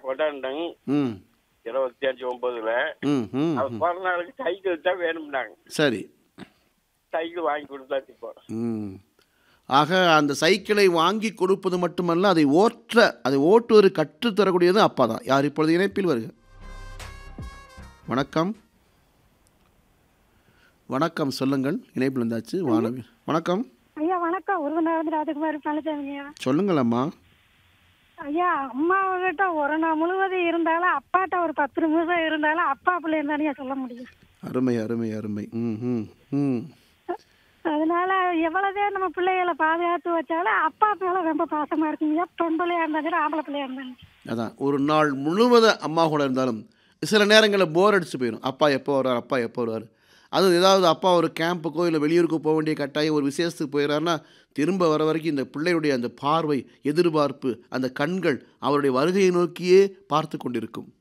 கொண்டாண்டங்க ம் இருபத்தி அஞ்சு ஒன்பதுல ம் ம் அது ம். பிறந்த நாளுக்கு சைக்கிள் தான் வேணும்னாங்க சரி சைக்கிள் வாங்கி கொடுத்தாச்சு இப்போ ம் ஆக அந்த சைக்கிளை வாங்கி கொடுப்பது மட்டுமல்ல அதை ஓற்ற அதை ஓட்டுவது கற்றுத்தரக்கூடியது அப்பா தான் யார் இப்பொழுது இணைப்பில் வருக வணக்கம் வணக்கம் சொல்லுங்கள் இணைப்பில் இருந்தாச்சு வானவி வணக்கம் ஐயா வணக்கம் உருவநாதன் ராஜகுமாரி பழனிசாமிங்க சொல்லுங்கள் அம்மா ஐயா அம்மாவுக்கிட்ட ஒரு நாள் முழுவதும் இருந்தாலும் அப்பாட்ட ஒரு பத்து நிமிஷம் இருந்தாலும் அப்பா பிள்ளைன்னு தானே சொல்ல முடியும் அருமை அருமை அருமை ம் ம் ம் அதனால எவ்வளவுதே நம்ம பிள்ளைகளை பாதுகாத்து வச்சாலும் அப்பா மேல ரொம்ப பாசமா இருக்குங்க பெண் பிள்ளையா இருந்தாலும் சரி ஆம்பளை பிள்ளையா இருந்தாலும் சரி. அதான் ஒரு நாள் முழுவதும் அம்மா கூட இருந்தாலும் சில நேரங்களில் போர் அடிச்சு போயிடும் அப்பா எப்போ வருவார் அப்பா எப்போ வருவார் அதுவும் ஏதாவது அப்பா ஒரு கேம்புக்கோ இல்லை வெளியூருக்கு போக வேண்டிய கட்டாயம் ஒரு விசேஷத்துக்கு போயிடறாருன்னா திரும்ப வர வரைக்கும் இந்த பிள்ளையுடைய அந்த பார்வை எதிர்பார்ப்பு அந்த கண்கள் அவருடைய வருகையை நோக்கியே பார்த்து கொண்டிருக்கும்